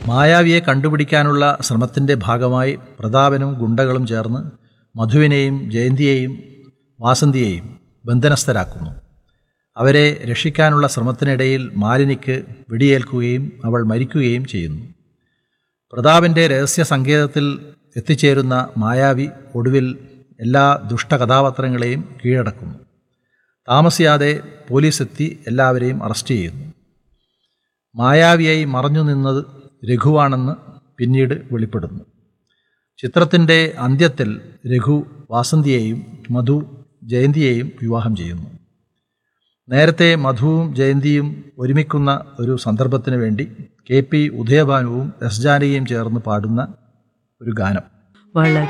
മായാവിയെ കണ്ടുപിടിക്കാനുള്ള ശ്രമത്തിൻ്റെ ഭാഗമായി പ്രതാപനും ഗുണ്ടകളും ചേർന്ന് മധുവിനെയും ജയന്തിയെയും വാസന്തിയെയും ബന്ധനസ്ഥരാക്കുന്നു അവരെ രക്ഷിക്കാനുള്ള ശ്രമത്തിനിടയിൽ മാലിനിക്ക് വെടിയേൽക്കുകയും അവൾ മരിക്കുകയും ചെയ്യുന്നു പ്രതാപൻ്റെ രഹസ്യ സങ്കേതത്തിൽ എത്തിച്ചേരുന്ന മായാവി ഒടുവിൽ എല്ലാ ദുഷ്ടകഥാപാത്രങ്ങളെയും കീഴടക്കുന്നു താമസിയാതെ പോലീസ് എത്തി എല്ലാവരെയും അറസ്റ്റ് ചെയ്യുന്നു മായാവിയായി മറഞ്ഞു നിന്നത് രഘുവാണെന്ന് പിന്നീട് വെളിപ്പെടുന്നു ചിത്രത്തിൻ്റെ അന്ത്യത്തിൽ രഘു വാസന്തിയെയും മധു ജയന്തിയെയും വിവാഹം ചെയ്യുന്നു നേരത്തെ മധുവും ജയന്തിയും ഒരുമിക്കുന്ന ഒരു സന്ദർഭത്തിന് വേണ്ടി കെ പി ഉദയഭാനുവും എസ് ജാനകിയും ചേർന്ന് പാടുന്ന ഒരു ഗാനം വള